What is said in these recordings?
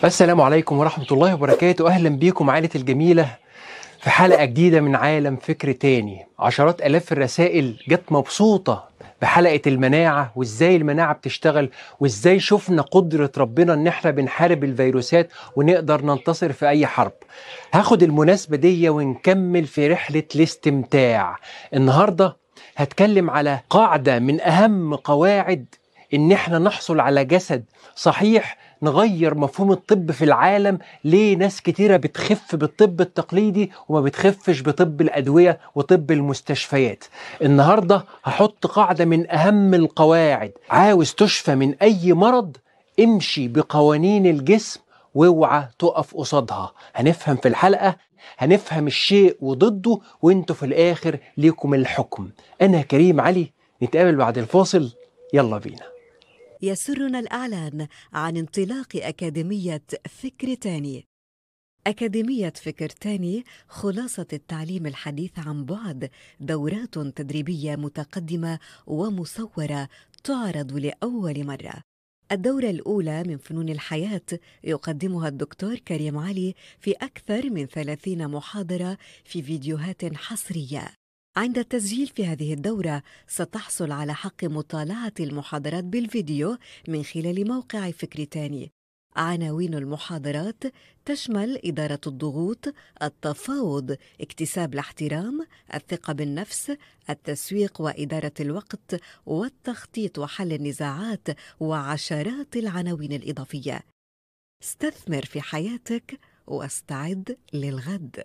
السلام عليكم ورحمة الله وبركاته أهلا بيكم عائلة الجميلة في حلقة جديدة من عالم فكر تاني عشرات ألاف الرسائل جت مبسوطة بحلقة المناعة وإزاي المناعة بتشتغل وإزاي شفنا قدرة ربنا إن إحنا بنحارب الفيروسات ونقدر ننتصر في أي حرب هاخد المناسبة دي ونكمل في رحلة الاستمتاع النهاردة هتكلم على قاعدة من أهم قواعد إن إحنا نحصل على جسد صحيح نغير مفهوم الطب في العالم ليه ناس كتيرة بتخف بالطب التقليدي وما بتخفش بطب الأدوية وطب المستشفيات النهاردة هحط قاعدة من أهم القواعد عاوز تشفى من أي مرض امشي بقوانين الجسم واوعى تقف قصادها هنفهم في الحلقة هنفهم الشيء وضده وانتوا في الآخر ليكم الحكم أنا كريم علي نتقابل بعد الفاصل يلا بينا يسرنا الإعلان عن انطلاق أكاديمية فكر تاني أكاديمية فكر تاني خلاصة التعليم الحديث عن بعد دورات تدريبية متقدمة ومصورة تعرض لأول مرة الدورة الأولى من فنون الحياة يقدمها الدكتور كريم علي في أكثر من ثلاثين محاضرة في فيديوهات حصرية عند التسجيل في هذه الدورة ستحصل على حق مطالعة المحاضرات بالفيديو من خلال موقع فكر تاني عناوين المحاضرات تشمل إدارة الضغوط، التفاوض، اكتساب الاحترام، الثقة بالنفس، التسويق وإدارة الوقت، والتخطيط وحل النزاعات، وعشرات العناوين الإضافية. استثمر في حياتك واستعد للغد.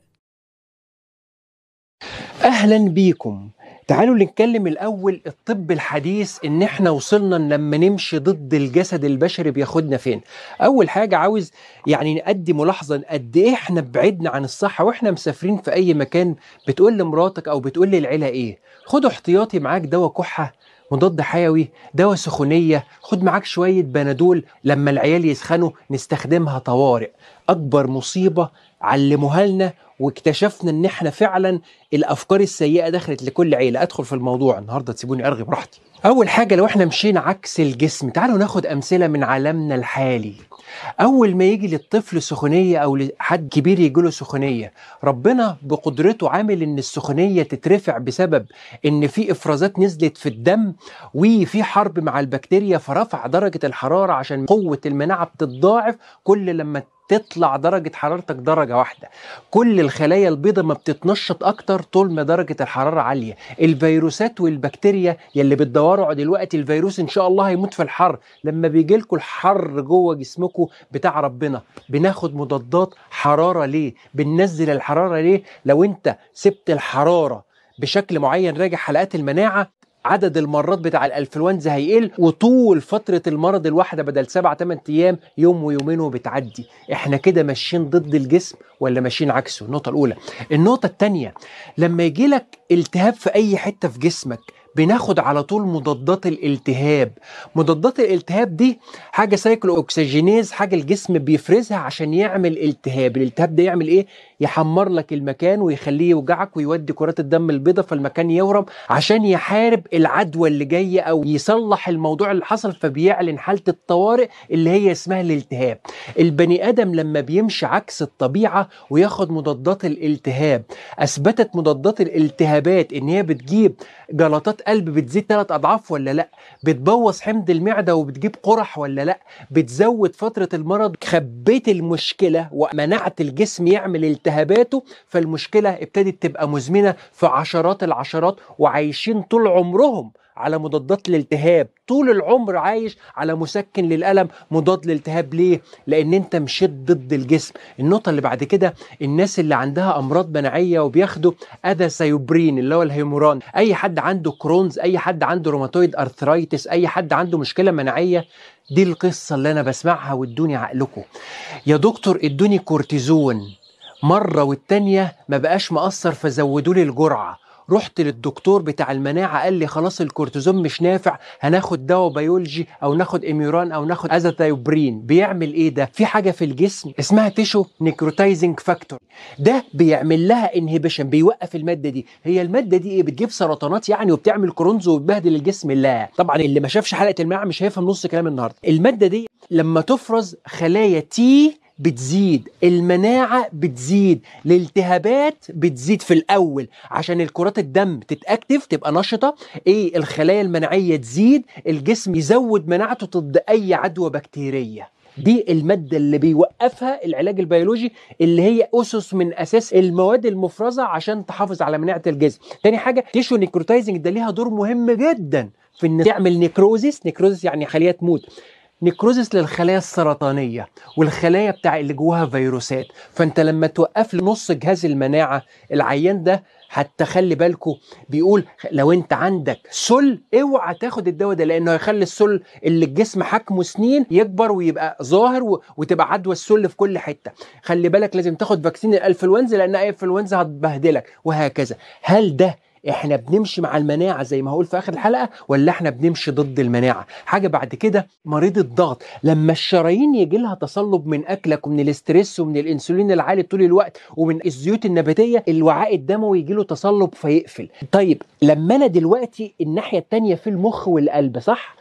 اهلا بيكم تعالوا نتكلم الاول الطب الحديث ان احنا وصلنا لما نمشي ضد الجسد البشري بياخدنا فين اول حاجه عاوز يعني نأدي ملاحظه قد ايه احنا بعدنا عن الصحه واحنا مسافرين في اي مكان بتقول لمراتك او بتقول للعيله ايه خد احتياطي معاك دواء كحه مضاد حيوي دواء سخونية خد معاك شوية بنادول لما العيال يسخنوا نستخدمها طوارئ أكبر مصيبة علموها لنا واكتشفنا ان احنا فعلا الافكار السيئه دخلت لكل عيله ادخل في الموضوع النهارده تسيبوني ارغي براحتي اول حاجه لو احنا مشينا عكس الجسم تعالوا ناخد امثله من عالمنا الحالي اول ما يجي للطفل سخونيه او لحد كبير يجي له سخونيه ربنا بقدرته عامل ان السخونيه تترفع بسبب ان في افرازات نزلت في الدم وفي حرب مع البكتيريا فرفع درجه الحراره عشان قوه المناعه بتتضاعف كل لما تطلع درجة حرارتك درجة واحدة كل الخلايا البيضاء ما بتتنشط أكتر طول ما درجة الحرارة عالية الفيروسات والبكتيريا يلي بتدوروا دلوقتي الفيروس إن شاء الله هيموت في الحر لما بيجي لكم الحر جوه جسمكم بتاع ربنا بناخد مضادات حرارة ليه بننزل الحرارة ليه لو أنت سبت الحرارة بشكل معين راجع حلقات المناعة عدد المرات بتاع الانفلونزا هيقل وطول فتره المرض الواحده بدل سبعة 8 ايام يوم ويومين وبتعدي احنا كده ماشيين ضد الجسم ولا ماشيين عكسه النقطه الاولى النقطه الثانيه لما يجي لك التهاب في اي حته في جسمك بناخد على طول مضادات الالتهاب مضادات الالتهاب دي حاجة سايكلو اوكسجينيز حاجة الجسم بيفرزها عشان يعمل التهاب الالتهاب ده يعمل ايه يحمر لك المكان ويخليه يوجعك ويودي كرات الدم البيضاء فالمكان يورم عشان يحارب العدوى اللي جايه او يصلح الموضوع اللي حصل فبيعلن حاله الطوارئ اللي هي اسمها الالتهاب البني ادم لما بيمشي عكس الطبيعه وياخد مضادات الالتهاب اثبتت مضادات الالتهابات ان هي بتجيب جلطات قلب بتزيد ثلاث اضعاف ولا لا بتبوظ حمض المعده وبتجيب قرح ولا لا بتزود فتره المرض خبيت المشكله ومنعت الجسم يعمل التهاباته فالمشكله ابتدت تبقى مزمنه في عشرات العشرات وعايشين طول عمرهم على مضادات الالتهاب طول العمر عايش على مسكن للألم مضاد للالتهاب ليه؟ لأن أنت مشيت ضد الجسم النقطة اللي بعد كده الناس اللي عندها أمراض مناعية وبياخدوا أذى سيوبرين اللي هو الهيموران أي حد عنده كرونز أي حد عنده روماتويد أرثرايتس أي حد عنده مشكلة مناعية دي القصة اللي أنا بسمعها وادوني عقلكم يا دكتور ادوني كورتيزون مرة والتانية ما بقاش مأثر فزودوا لي الجرعة رحت للدكتور بتاع المناعة قال لي خلاص الكورتيزون مش نافع هناخد دواء بيولوجي او ناخد اميوران او ناخد ازاثايوبرين بيعمل ايه ده في حاجة في الجسم اسمها تيشو نيكروتايزنج فاكتور ده بيعمل لها انهبيشن بيوقف المادة دي هي المادة دي ايه بتجيب سرطانات يعني وبتعمل كرونز وبتبهدل الجسم لا طبعا اللي ما شافش حلقة المناعة مش هيفهم نص كلام النهارده المادة دي لما تفرز خلايا تي بتزيد المناعة بتزيد الالتهابات بتزيد في الأول عشان الكرات الدم تتأكتف تبقى نشطة إيه الخلايا المناعية تزيد الجسم يزود مناعته ضد أي عدوى بكتيرية دي المادة اللي بيوقفها العلاج البيولوجي اللي هي أسس من أساس المواد المفرزة عشان تحافظ على مناعة الجسم تاني حاجة تيشو نيكروتايزنج ده ليها دور مهم جدا في ان تعمل نيكروزيس نيكروزيس يعني خلية تموت نيكروزيس للخلايا السرطانيه والخلايا بتاع اللي جواها فيروسات فانت لما توقف له نص جهاز المناعه العيان ده حتى خلي بالكم بيقول لو انت عندك سل اوعى تاخد الدواء ده لانه هيخلي السل اللي الجسم حكمه سنين يكبر ويبقى ظاهر و- وتبقى عدوى السل في كل حته خلي بالك لازم تاخد فاكسين الانفلونزا لان اي انفلونزا هتبهدلك وهكذا هل ده احنا بنمشي مع المناعه زي ما هقول في اخر الحلقه ولا احنا بنمشي ضد المناعه حاجه بعد كده مريض الضغط لما الشرايين يجي لها تصلب من اكلك ومن الاسترس ومن الانسولين العالي طول الوقت ومن الزيوت النباتيه الوعاء الدموي يجي له تصلب فيقفل طيب لما انا دلوقتي الناحيه التانية في المخ والقلب صح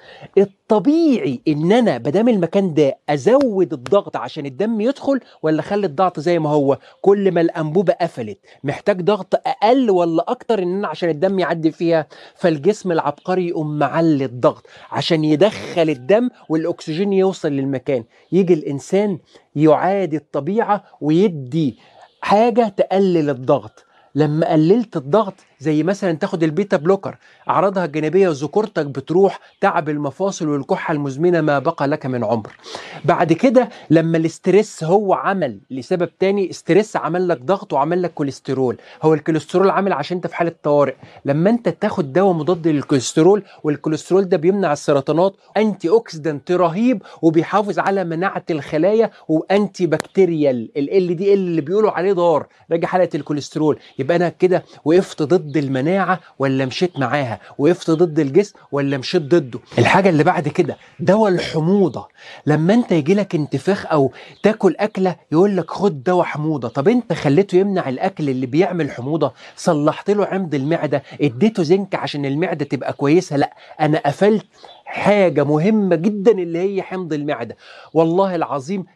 الطبيعي ان انا بدام المكان ده ازود الضغط عشان الدم يدخل ولا اخلي الضغط زي ما هو كل ما الانبوبه قفلت محتاج ضغط اقل ولا اكتر ان انا عشان الدم يعدي فيها فالجسم العبقري يقوم معلي الضغط عشان يدخل الدم والاكسجين يوصل للمكان يجي الانسان يعادي الطبيعه ويدي حاجه تقلل الضغط لما قللت الضغط زي مثلا تاخد البيتا بلوكر اعراضها الجانبيه ذكورتك بتروح تعب المفاصل والكحه المزمنه ما بقى لك من عمر بعد كده لما الاسترس هو عمل لسبب تاني استرس عمل لك ضغط وعمل لك كوليسترول هو الكوليسترول عامل عشان انت في حاله طوارئ لما انت تاخد دواء مضاد للكوليسترول والكوليسترول ده بيمنع السرطانات انتي اوكسيدنت رهيب وبيحافظ على مناعه الخلايا وانتي بكتيريال ال دي ال اللي بيقولوا عليه ضار راجع حلقه الكوليسترول يبقى انا كده وقفت ضد المناعه ولا مشيت معاها وقفت ضد الجسم ولا مشيت ضده الحاجه اللي بعد كده دواء الحموضه لما انت يجي لك انتفاخ او تاكل اكله يقول لك خد دواء حموضه طب انت خليته يمنع الاكل اللي بيعمل حموضه صلحت له عمد المعده اديته زنك عشان المعده تبقى كويسه لا انا قفلت حاجه مهمه جدا اللي هي حمض المعده والله العظيم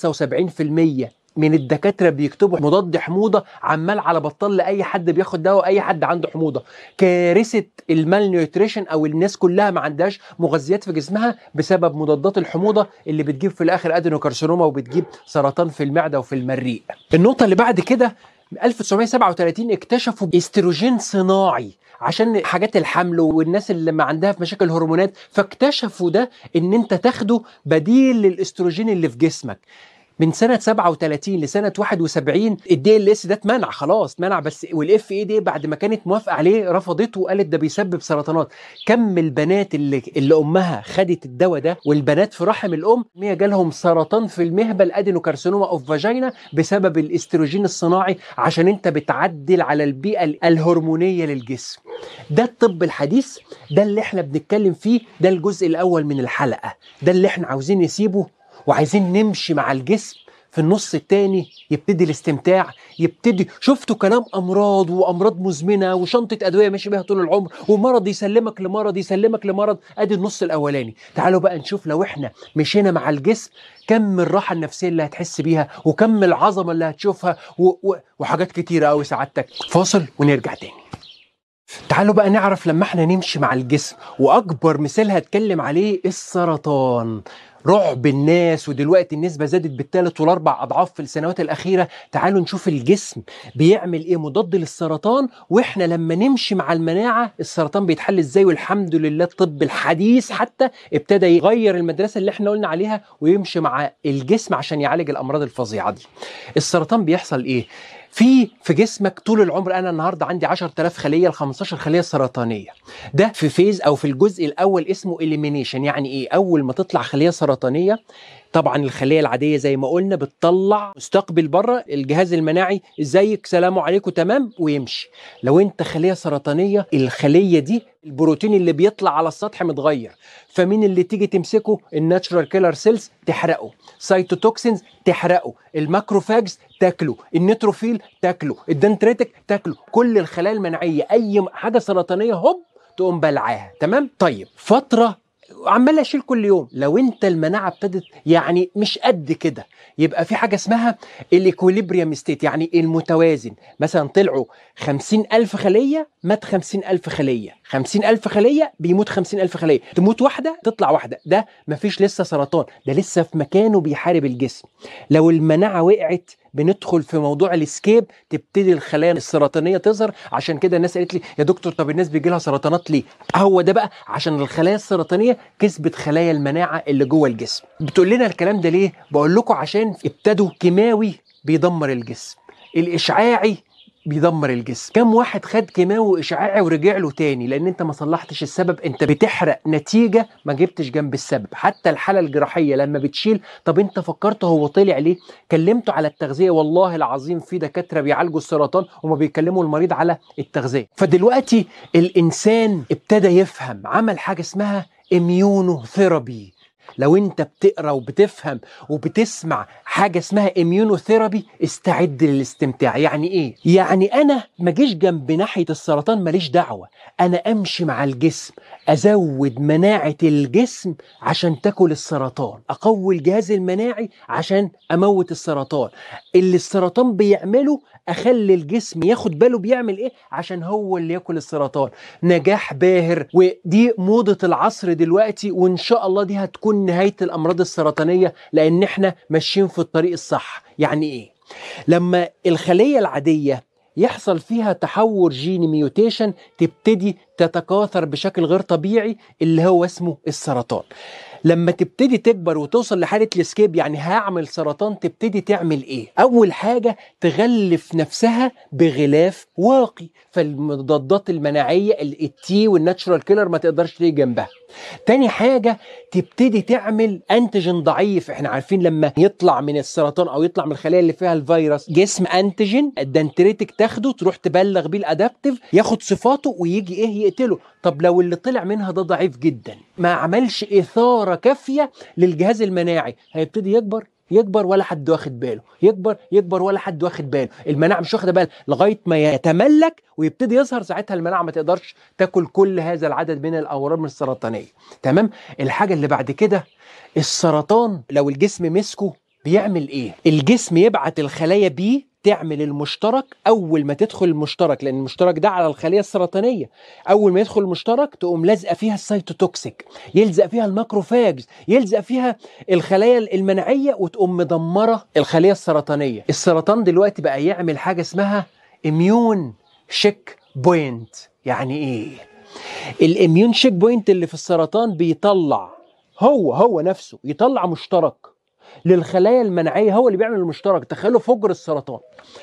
75% من الدكاتره بيكتبوا مضاد حموضه عمال على بطال لاي حد بياخد دواء اي حد عنده حموضه كارثه المال نيوتريشن او الناس كلها ما عندهاش مغذيات في جسمها بسبب مضادات الحموضه اللي بتجيب في الاخر ادينوكارسينوما وبتجيب سرطان في المعده وفي المريء النقطه اللي بعد كده 1937 اكتشفوا استروجين صناعي عشان حاجات الحمل والناس اللي ما عندها في مشاكل هرمونات فاكتشفوا ده ان انت تاخده بديل للاستروجين اللي في جسمك من سنة 37 لسنة 71 الدي ال اس ده اتمنع خلاص اتمنع بس والاف اي دي بعد ما كانت موافقة عليه رفضته وقالت ده بيسبب سرطانات كم البنات اللي اللي امها خدت الدواء ده والبنات في رحم الام هي جالهم سرطان في المهبل ادينوكارسينوما اوف فاجينا بسبب الاستروجين الصناعي عشان انت بتعدل على البيئة الهرمونية للجسم ده الطب الحديث ده اللي احنا بنتكلم فيه ده الجزء الاول من الحلقة ده اللي احنا عاوزين نسيبه وعايزين نمشي مع الجسم في النص التاني يبتدي الاستمتاع يبتدي شفتوا كلام امراض وامراض مزمنه وشنطه ادويه ماشي بيها طول العمر ومرض يسلمك لمرض يسلمك لمرض ادي النص الاولاني تعالوا بقى نشوف لو احنا مشينا مع الجسم كم الراحه النفسيه اللي هتحس بيها وكم العظمه اللي هتشوفها و... و... وحاجات كتيره قوي سعادتك فاصل ونرجع تاني تعالوا بقى نعرف لما احنا نمشي مع الجسم واكبر مثال هتكلم عليه السرطان رعب الناس ودلوقتي النسبة زادت بالثالث والأربع أضعاف في السنوات الأخيرة تعالوا نشوف الجسم بيعمل إيه مضاد للسرطان وإحنا لما نمشي مع المناعة السرطان بيتحل إزاي والحمد لله الطب الحديث حتى ابتدى يغير المدرسة اللي إحنا قلنا عليها ويمشي مع الجسم عشان يعالج الأمراض الفظيعة دي السرطان بيحصل إيه في في جسمك طول العمر انا النهارده عندي 10000 خليه ل 15 خليه سرطانيه ده في فيز او في الجزء الاول اسمه اليمينيشن يعني ايه اول ما تطلع خليه سرطانيه طبعا الخليه العاديه زي ما قلنا بتطلع مستقبل بره الجهاز المناعي ازيك سلام عليكم تمام ويمشي لو انت خليه سرطانيه الخليه دي البروتين اللي بيطلع على السطح متغير فمين اللي تيجي تمسكه الناتشرال كيلر سيلز تحرقه سايتوتوكسينز تحرقه الماكروفاجز تاكله النيتروفيل تاكله الدنتريتك تاكله كل الخلايا المناعيه اي حاجه سرطانيه هوب تقوم بلعاها تمام طيب فتره عمال اشيل كل يوم لو انت المناعه ابتدت يعني مش قد كده يبقى في حاجه اسمها الايكوليبريم ستيت يعني المتوازن مثلا طلعوا خمسين ألف خلية مات خمسين ألف خلية خمسين ألف خلية بيموت خمسين ألف خلية تموت واحدة تطلع واحدة ده مفيش لسه سرطان ده لسه في مكانه بيحارب الجسم لو المناعة وقعت بندخل في موضوع الاسكيب تبتدي الخلايا السرطانيه تظهر عشان كده الناس قالت لي يا دكتور طب الناس بيجي لها سرطانات ليه هو ده بقى عشان الخلايا السرطانيه كسبت خلايا المناعه اللي جوه الجسم بتقول لنا الكلام ده ليه بقول لكم عشان ابتدوا كيماوي بيدمر الجسم الاشعاعي بيدمر الجسم كم واحد خد كيماوي اشعاعي ورجع له تاني لان انت ما صلحتش السبب انت بتحرق نتيجه ما جبتش جنب السبب حتى الحاله الجراحيه لما بتشيل طب انت فكرت هو طلع ليه كلمته على التغذيه والله العظيم في دكاتره بيعالجوا السرطان وما بيكلموا المريض على التغذيه فدلوقتي الانسان ابتدى يفهم عمل حاجه اسمها اميونو ثيرابي لو انت بتقرا وبتفهم وبتسمع حاجه اسمها اميونوثيرابي استعد للاستمتاع يعني ايه يعني انا ما جيش جنب ناحيه السرطان ماليش دعوه انا امشي مع الجسم ازود مناعه الجسم عشان تاكل السرطان اقوي الجهاز المناعي عشان اموت السرطان اللي السرطان بيعمله اخلي الجسم ياخد باله بيعمل ايه عشان هو اللي ياكل السرطان نجاح باهر ودي موضه العصر دلوقتي وان شاء الله دي هتكون نهايه الامراض السرطانيه لان احنا ماشيين في الطريق الصح يعني ايه لما الخليه العاديه يحصل فيها تحور جيني ميوتيشن تبتدي تتكاثر بشكل غير طبيعي اللي هو اسمه السرطان لما تبتدي تكبر وتوصل لحاله الاسكيب يعني هعمل سرطان تبتدي تعمل ايه اول حاجه تغلف نفسها بغلاف واقي فالمضادات المناعيه التي والناتشورال كيلر ما تقدرش تيجي جنبها تاني حاجة تبتدي تعمل انتيجين ضعيف احنا عارفين لما يطلع من السرطان او يطلع من الخلايا اللي فيها الفيروس جسم انتيجين الدنتريتك تاخده تروح تبلغ بيه الادابتيف ياخد صفاته ويجي ايه يقتله طب لو اللي طلع منها ده ضعيف جدا ما عملش اثارة كافية للجهاز المناعي هيبتدي يكبر يكبر ولا حد واخد باله يكبر يكبر ولا حد واخد باله المناعه مش واخده بالها لغايه ما يتملك ويبتدي يظهر ساعتها المناعه ما تقدرش تاكل كل هذا العدد من الاورام السرطانيه تمام الحاجه اللي بعد كده السرطان لو الجسم مسكه بيعمل ايه الجسم يبعت الخلايا بيه تعمل المشترك اول ما تدخل المشترك لان المشترك ده على الخليه السرطانيه اول ما يدخل المشترك تقوم لازقه فيها السيتوتوكسيك يلزق فيها الماكروفاجز يلزق فيها الخلايا المناعيه وتقوم مدمره الخليه السرطانيه السرطان دلوقتي بقى يعمل حاجه اسمها اميون شيك بوينت يعني ايه الاميون شيك بوينت اللي في السرطان بيطلع هو هو نفسه يطلع مشترك للخلايا المناعيه هو اللي بيعمل المشترك تخيلوا فجر السرطان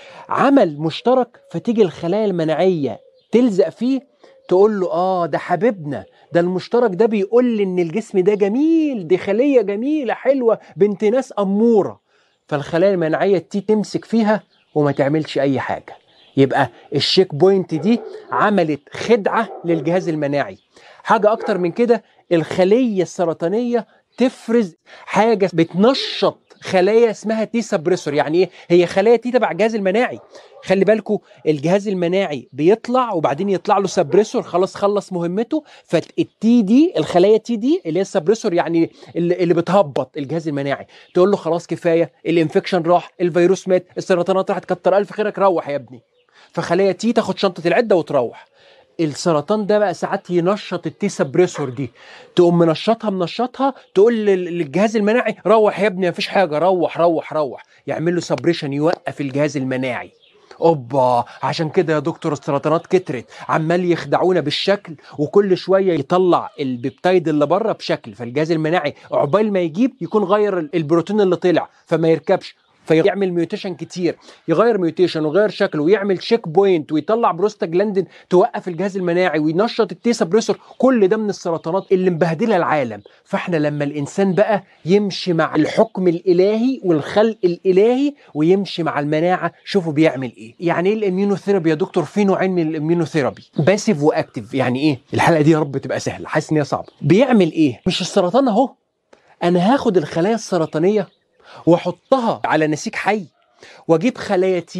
عمل مشترك فتيجي الخلايا المناعيه تلزق فيه تقول له اه ده حبيبنا ده المشترك ده بيقول لي ان الجسم ده جميل دي خليه جميله حلوه بنت ناس اموره فالخلايا المناعيه تي تمسك فيها وما تعملش اي حاجه يبقى الشيك بوينت دي عملت خدعه للجهاز المناعي حاجه اكتر من كده الخليه السرطانيه تفرز حاجه بتنشط خلايا اسمها تي سبريسور يعني ايه هي خلايا تي تبع الجهاز المناعي خلي بالكم الجهاز المناعي بيطلع وبعدين يطلع له سبريسور خلاص خلص مهمته فالتي دي الخلايا تي دي اللي هي السبريسور يعني اللي, اللي بتهبط الجهاز المناعي تقول له خلاص كفايه الانفكشن راح الفيروس مات السرطانات راحت كتر الف خيرك روح يا ابني فخلايا تي تاخد شنطه العده وتروح السرطان ده بقى ساعات ينشط التي سبريسور دي تقوم منشطها منشطها تقول للجهاز المناعي روح يا ابني مفيش حاجه روح روح روح يعمل له سبريشن يوقف الجهاز المناعي اوبا عشان كده يا دكتور السرطانات كترت عمال يخدعونا بالشكل وكل شويه يطلع البيبتايد اللي بره بشكل فالجهاز المناعي عقبال ما يجيب يكون غير البروتين اللي طلع فما يركبش فيعمل ميوتيشن كتير يغير ميوتيشن ويغير شكله ويعمل شيك بوينت ويطلع بروستاجلاندين توقف الجهاز المناعي وينشط التي سبريسور كل ده من السرطانات اللي مبهدله العالم فاحنا لما الانسان بقى يمشي مع الحكم الالهي والخلق الالهي ويمشي مع المناعه شوفوا بيعمل ايه يعني ايه الاميونوثيرابي يا دكتور في نوعين من الاميونوثيرابي باسيف واكتيف يعني ايه الحلقه دي يا رب تبقى سهله حاسس ان هي صعبه بيعمل ايه مش السرطان اهو انا هاخد الخلايا السرطانيه واحطها على نسيج حي واجيب خلايا تي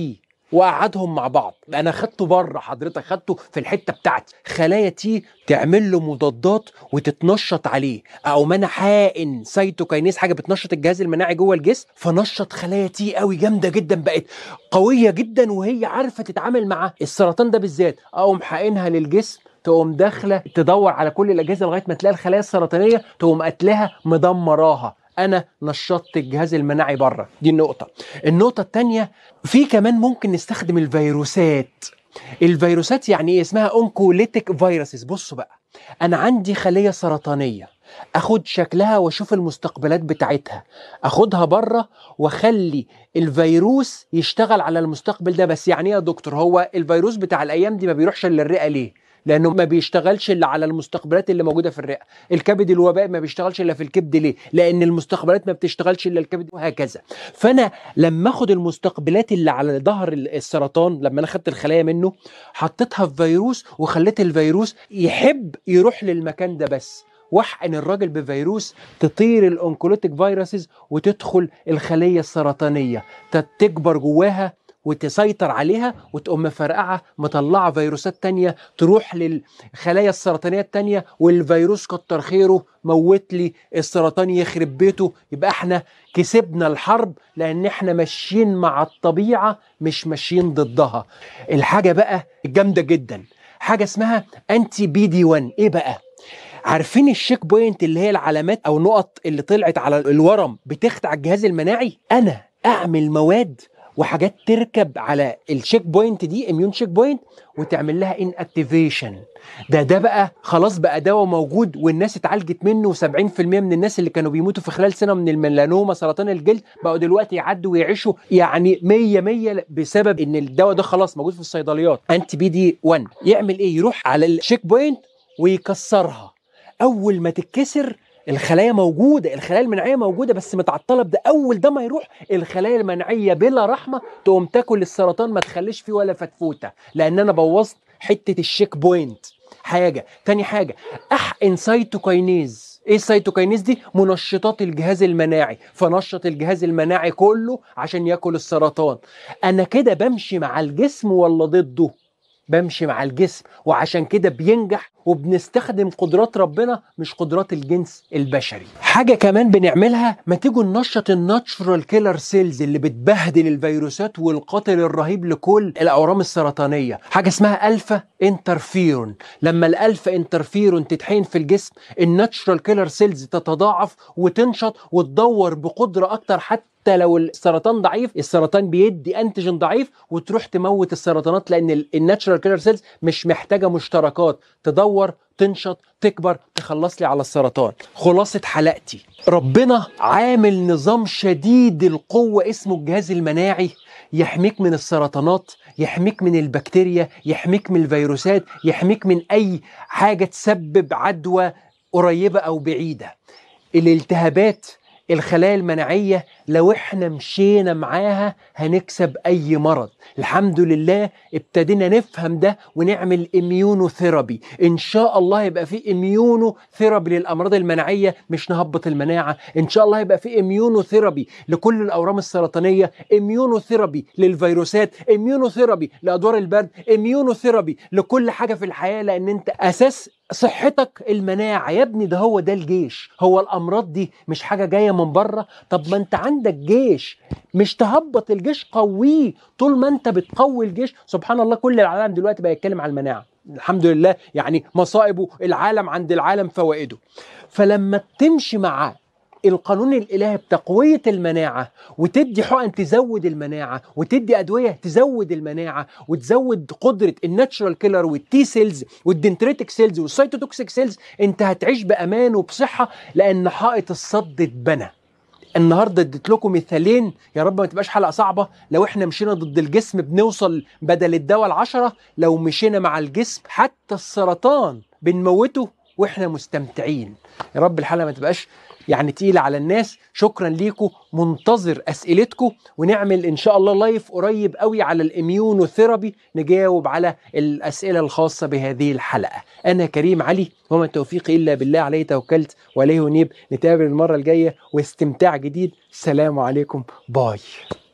وقعدهم مع بعض انا خدته بره حضرتك خدته في الحته بتاعتي خلايا تي تعمل له مضادات وتتنشط عليه او ما انا حائن سيتوكاينيز حاجه بتنشط الجهاز المناعي جوه الجسم فنشط خلايا تي قوي جامده جدا بقت قويه جدا وهي عارفه تتعامل مع السرطان ده بالذات اقوم حقنها للجسم تقوم داخله تدور على كل الاجهزه لغايه ما تلاقي الخلايا السرطانيه تقوم قتلها مدمراها انا نشطت الجهاز المناعي بره دي النقطه النقطه الثانيه في كمان ممكن نستخدم الفيروسات الفيروسات يعني ايه اسمها اونكوليتيك فيروسز بصوا بقى انا عندي خليه سرطانيه اخد شكلها واشوف المستقبلات بتاعتها اخدها بره واخلي الفيروس يشتغل على المستقبل ده بس يعني ايه يا دكتور هو الفيروس بتاع الايام دي ما بيروحش للرئه ليه لانه ما بيشتغلش الا على المستقبلات اللي موجوده في الرئه الكبد الوبائي ما بيشتغلش الا في الكبد ليه لان المستقبلات ما بتشتغلش الا الكبد وهكذا فانا لما اخد المستقبلات اللي على ظهر السرطان لما انا خدت الخلايا منه حطيتها في فيروس وخليت الفيروس يحب يروح للمكان ده بس واحقن الراجل بفيروس تطير الاونكولوتيك فيروسز وتدخل الخليه السرطانيه تكبر جواها وتسيطر عليها وتقوم مفرقعة مطلعة فيروسات تانية تروح للخلايا السرطانية التانية والفيروس كتر خيره موت لي السرطان يخرب بيته يبقى احنا كسبنا الحرب لان احنا ماشيين مع الطبيعة مش ماشيين ضدها الحاجة بقى الجامدة جدا حاجة اسمها انتي بي دي 1 ايه بقى عارفين الشيك بوينت اللي هي العلامات او نقط اللي طلعت على الورم بتخدع الجهاز المناعي انا اعمل مواد وحاجات تركب على الشيك بوينت دي اميون شيك بوينت وتعمل لها ان اكتيفيشن ده ده بقى خلاص بقى دواء موجود والناس اتعالجت منه و70% من الناس اللي كانوا بيموتوا في خلال سنه من الميلانوما سرطان الجلد بقوا دلوقتي يعدوا ويعيشوا يعني 100 100 بسبب ان الدواء ده خلاص موجود في الصيدليات انتي بي دي 1 يعمل ايه يروح على الشيك بوينت ويكسرها اول ما تتكسر الخلايا موجودة الخلايا المناعية موجودة بس متعطلة بده أول ده ما يروح الخلايا المناعية بلا رحمة تقوم تاكل السرطان ما تخليش فيه ولا فتفوتة لأن أنا بوظت حتة الشيك بوينت حاجة تاني حاجة أحقن سيتوكاينيز ايه السيتوكاينيز دي منشطات الجهاز المناعي فنشط الجهاز المناعي كله عشان ياكل السرطان انا كده بمشي مع الجسم ولا ضده بمشي مع الجسم وعشان كده بينجح وبنستخدم قدرات ربنا مش قدرات الجنس البشري حاجه كمان بنعملها ما تيجوا ننشط الناتشورال كيلر سيلز اللي بتبهدل الفيروسات والقاتل الرهيب لكل الاورام السرطانيه حاجه اسمها الفا انترفيرون لما الالفا انترفيرون تتحين في الجسم الناتشورال كيلر سيلز تتضاعف وتنشط وتدور بقدره اكتر حتى حتى لو السرطان ضعيف السرطان بيدي انتيجين ضعيف وتروح تموت السرطانات لان الناتشرال كيلر سيلز مش محتاجه مشتركات تدور تنشط تكبر تخلص لي على السرطان خلاصة حلقتي ربنا عامل نظام شديد القوة اسمه الجهاز المناعي يحميك من السرطانات يحميك من البكتيريا يحميك من الفيروسات يحميك من أي حاجة تسبب عدوى قريبة أو بعيدة الالتهابات الخلايا المناعية لو احنا مشينا معاها هنكسب اي مرض الحمد لله ابتدينا نفهم ده ونعمل اميونو ثيرابي ان شاء الله يبقى في اميونو ثيرابي للامراض المناعيه مش نهبط المناعه ان شاء الله يبقى في اميونو ثيرابي لكل الاورام السرطانيه اميونو ثيرابي للفيروسات اميونو ثيرابي لادوار البرد اميونو ثيرابي لكل حاجه في الحياه لان انت اساس صحتك المناعه يا ابني ده هو ده الجيش هو الامراض دي مش حاجه جايه من بره طب ما انت عندك جيش مش تهبط الجيش قويه طول ما انت بتقوي الجيش سبحان الله كل العالم دلوقتي بقى يتكلم على المناعه الحمد لله يعني مصائبه العالم عند العالم فوائده فلما تمشي مع القانون الالهي بتقويه المناعه وتدي حقن تزود المناعه وتدي ادويه تزود المناعه وتزود قدره الناتشرال كيلر والتي سيلز والدنتريتك سيلز والسيتوتوكسيك سيلز انت هتعيش بامان وبصحه لان حائط الصد اتبنى النهارده اديت لكم مثالين يا رب ما تبقاش حلقه صعبه لو احنا مشينا ضد الجسم بنوصل بدل الدواء العشرة لو مشينا مع الجسم حتى السرطان بنموته واحنا مستمتعين يا رب الحلقه ما تبقاش يعني تقيلة على الناس شكرا ليكم منتظر أسئلتكم ونعمل إن شاء الله لايف قريب قوي على الإميونوثيرابي نجاوب على الأسئلة الخاصة بهذه الحلقة أنا كريم علي وما التوفيق إلا بالله عليه توكلت وعليه نيب نتقابل المرة الجاية واستمتاع جديد السلام عليكم باي